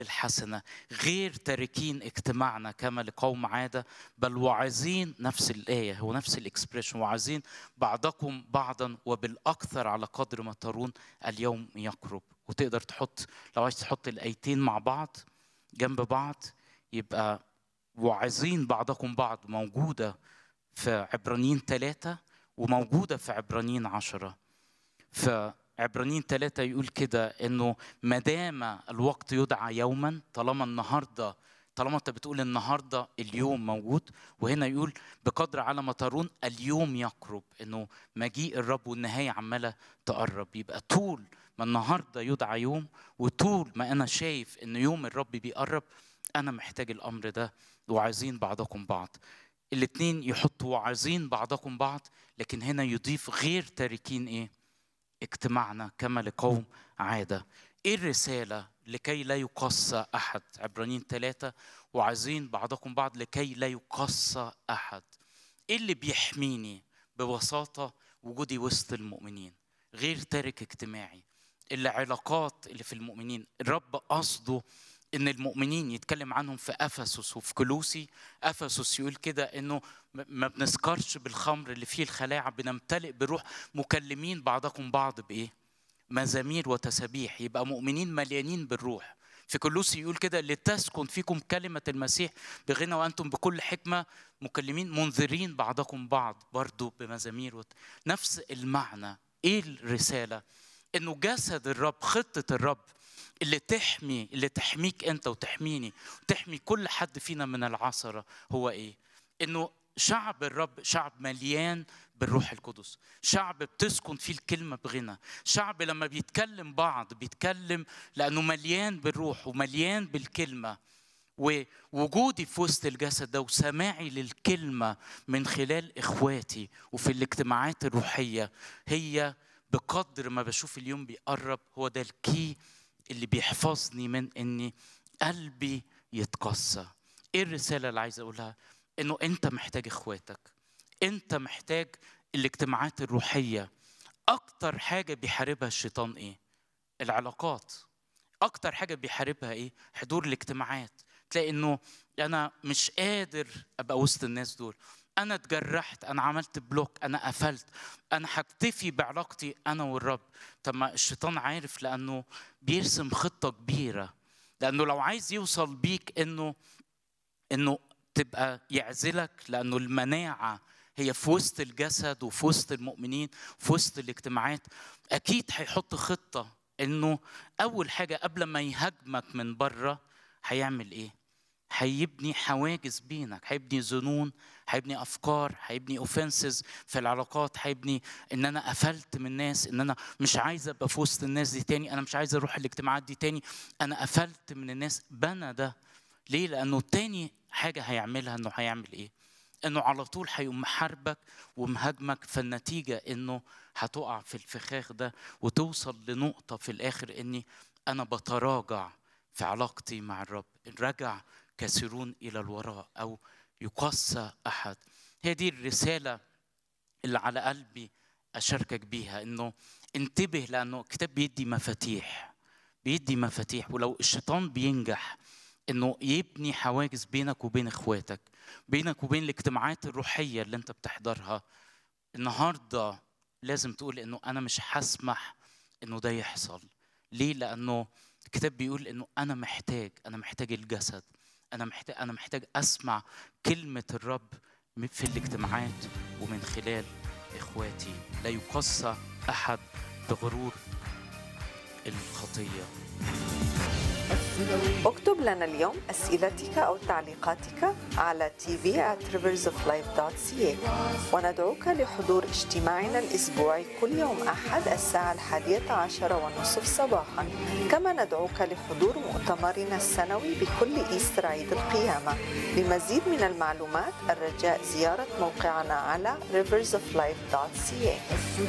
الحسنة غير تاركين اجتماعنا كما لقوم عادة بل واعظين نفس الآية هو نفس الإكسبريشن واعظين بعضكم بعضا وبالأكثر على قدر ما ترون اليوم يقرب وتقدر تحط لو عايز تحط الآيتين مع بعض جنب بعض يبقى واعظين بعضكم بعض موجودة في عبرانيين ثلاثة وموجودة في عبرانيين عشرة فعبرانيين ثلاثة يقول كده إنه ما دام الوقت يدعى يوما طالما النهاردة طالما أنت بتقول النهاردة اليوم موجود وهنا يقول بقدر على ما ترون اليوم يقرب إنه مجيء الرب والنهاية عمالة تقرب يبقى طول ما النهاردة يدعى يوم وطول ما أنا شايف إن يوم الرب بيقرب أنا محتاج الأمر ده وعايزين بعضكم بعض الاثنين يحطوا واعظين بعضكم بعض لكن هنا يضيف غير تاركين ايه اجتماعنا كما لقوم عاده ايه الرساله لكي لا يقصى احد عبرانيين ثلاثة وعايزين بعضكم بعض لكي لا يقصى احد ايه اللي بيحميني ببساطه وجودي وسط المؤمنين غير تارك اجتماعي العلاقات اللي في المؤمنين الرب قصده ان المؤمنين يتكلم عنهم في افسس وفي كلوسي افسس يقول كده انه ما بنسكرش بالخمر اللي فيه الخلاعه بنمتلئ بروح مكلمين بعضكم بعض بايه مزامير وتسابيح يبقى مؤمنين مليانين بالروح في كلوسي يقول كده لتسكن فيكم كلمة المسيح بغنى وأنتم بكل حكمة مكلمين منذرين بعضكم بعض برضو بمزامير وت... نفس المعنى إيه الرسالة إنه جسد الرب خطة الرب اللي تحمي اللي تحميك انت وتحميني وتحمي كل حد فينا من العثره هو ايه؟ انه شعب الرب شعب مليان بالروح القدس شعب بتسكن فيه الكلمة بغنى شعب لما بيتكلم بعض بيتكلم لأنه مليان بالروح ومليان بالكلمة ووجودي في وسط الجسد ده وسماعي للكلمة من خلال إخواتي وفي الاجتماعات الروحية هي بقدر ما بشوف اليوم بيقرب هو ده الكي اللي بيحفظني من اني قلبي يتقسى ايه الرساله اللي عايز اقولها انه انت محتاج اخواتك انت محتاج الاجتماعات الروحيه اكتر حاجه بيحاربها الشيطان ايه العلاقات اكتر حاجه بيحاربها ايه حضور الاجتماعات تلاقي انه انا مش قادر ابقى وسط الناس دول انا اتجرحت انا عملت بلوك انا قفلت انا هكتفي بعلاقتي انا والرب طب ما الشيطان عارف لانه بيرسم خطه كبيره لانه لو عايز يوصل بيك انه انه تبقى يعزلك لانه المناعه هي في وسط الجسد وفي وسط المؤمنين في وسط الاجتماعات اكيد هيحط خطه انه اول حاجه قبل ما يهاجمك من بره هيعمل ايه هيبني حواجز بينك هيبني ظنون هيبني افكار هيبني اوفنسز في العلاقات هيبني ان انا قفلت من الناس ان انا مش عايز ابقى في وسط الناس دي تاني انا مش عايز اروح الاجتماعات دي تاني انا قفلت من الناس بنى ده ليه لانه تاني حاجه هيعملها انه هيعمل ايه انه على طول هيقوم محاربك ومهاجمك فالنتيجه انه هتقع في الفخاخ ده وتوصل لنقطه في الاخر اني انا بتراجع في علاقتي مع الرب رجع كثيرون الى الوراء او يقسى احد هي دي الرساله اللي على قلبي اشاركك بيها انه انتبه لانه الكتاب بيدي مفاتيح بيدي مفاتيح ولو الشيطان بينجح انه يبني حواجز بينك وبين اخواتك بينك وبين الاجتماعات الروحيه اللي انت بتحضرها النهارده لازم تقول انه انا مش هسمح انه ده يحصل ليه لانه الكتاب بيقول انه انا محتاج انا محتاج الجسد انا محتاج انا محتاج اسمع كلمه الرب في الاجتماعات ومن خلال اخواتي لا يقصى احد بغرور الخطيه اكتب لنا اليوم أسئلتك أو تعليقاتك على tv at riversoflife.ca وندعوك لحضور اجتماعنا الأسبوعي كل يوم أحد الساعة الحادية عشر والنصف صباحا كما ندعوك لحضور مؤتمرنا السنوي بكل إيستر عيد القيامة لمزيد من المعلومات الرجاء زيارة موقعنا على riversoflife.ca